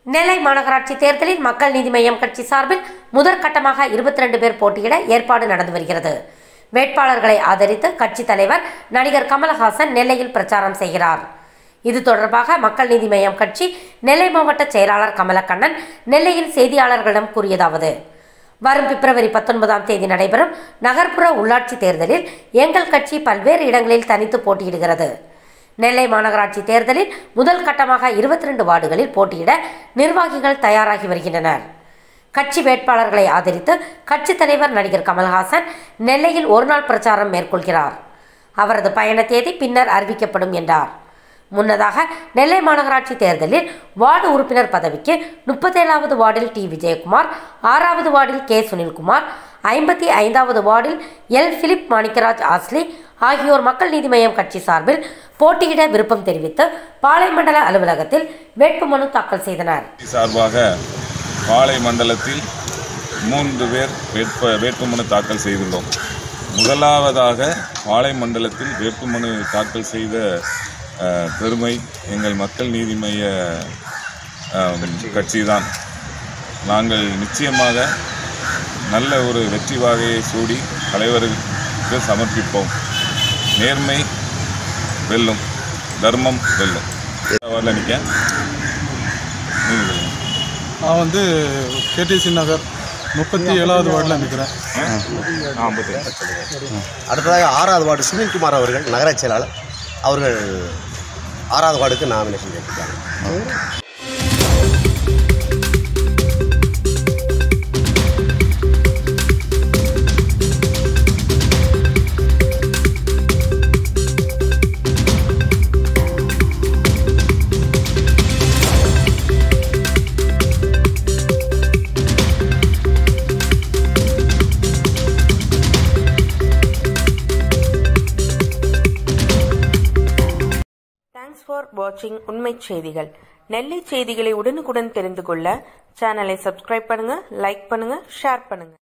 நெல்லை மாநகராட்சி தேர்தலில் மக்கள் நீதி மய்யம் கட்சி சார்பில் முதற்கட்டமாக இருபத்தி ரெண்டு பேர் போட்டியிட ஏற்பாடு நடந்து வருகிறது வேட்பாளர்களை ஆதரித்து கட்சி தலைவர் நடிகர் கமலஹாசன் நெல்லையில் பிரச்சாரம் செய்கிறார் இது தொடர்பாக மக்கள் நீதி மய்யம் கட்சி நெல்லை மாவட்ட செயலாளர் கமலக்கண்ணன் நெல்லையில் செய்தியாளர்களிடம் கூறியதாவது வரும் பிப்ரவரி பத்தொன்பதாம் தேதி நடைபெறும் நகர்ப்புற உள்ளாட்சி தேர்தலில் எங்கள் கட்சி பல்வேறு இடங்களில் தனித்து போட்டியிடுகிறது நெல்லை மாநகராட்சி தேர்தலில் முதல் கட்டமாக இருபத்தி ரெண்டு வார்டுகளில் போட்டியிட நிர்வாகிகள் தயாராகி வருகின்றனர் கட்சி வேட்பாளர்களை ஆதரித்து கட்சித் தலைவர் நடிகர் கமல்ஹாசன் நெல்லையில் ஒருநாள் பிரச்சாரம் மேற்கொள்கிறார் அவரது பயண தேதி பின்னர் அறிவிக்கப்படும் என்றார் முன்னதாக நெல்லை மாநகராட்சி தேர்தலில் வார்டு உறுப்பினர் பதவிக்கு முப்பத்தேழாவது வார்டில் டி விஜயகுமார் ஆறாவது வார்டில் கே சுனில்குமார் ஐம்பத்தி ஐந்தாவது வார்டில் எல் பிலிப் மாணிக்கராஜ் ஆஸ்லி ஆகியோர் மக்கள் நீதி மய்யம் கட்சி சார்பில் போட்டியிட விருப்பம் தெரிவித்து பாளையமண்டல அலுவலகத்தில் வேட்புமனு தாக்கல் செய்தனர் சார்பாக பாளை மண்டலத்தில் மூன்று பேர் வேட்ப வேட்புமனு தாக்கல் செய்துள்ளோம் முதலாவதாக பாளை மண்டலத்தில் வேட்புமனு தாக்கல் செய்த அஹ், பெருமை எங்கள் மக்கள் நீதி மைய கட்சி தான் நாங்கள் நிச்சயமாக நல்ல ஒரு வெற்றி வாகையை சூடி தலைவருக்கு சமர்ப்பிப்போம் நேர்மை வெல்லும் தர்மம் வெல்லும் வரல நிற்க நீங்க சொல்லுங்க. நான் வந்து கேடிசி நகர் முப்பத்தி ஏழாவது வார்டில் நிற்கிறேன் அடுத்ததாக ஆறாவது வார்டு சுனில்குமார் அவர்கள் நகரச் செயலாளர் அவர்கள் ஆறாவது வார்டுக்கு நாமினேஷன் கேட்டிருக்காங்க தேங்க்ஸ் ஃபார் வாட்சிங் உண்மை செய்திகள் நெல்லை செய்திகளை உடனுக்குடன் தெரிந்து கொள்ள சேனலை சப்ஸ்கிரைப் பண்ணுங்க லைக் பண்ணுங்க ஷேர் பண்ணுங்க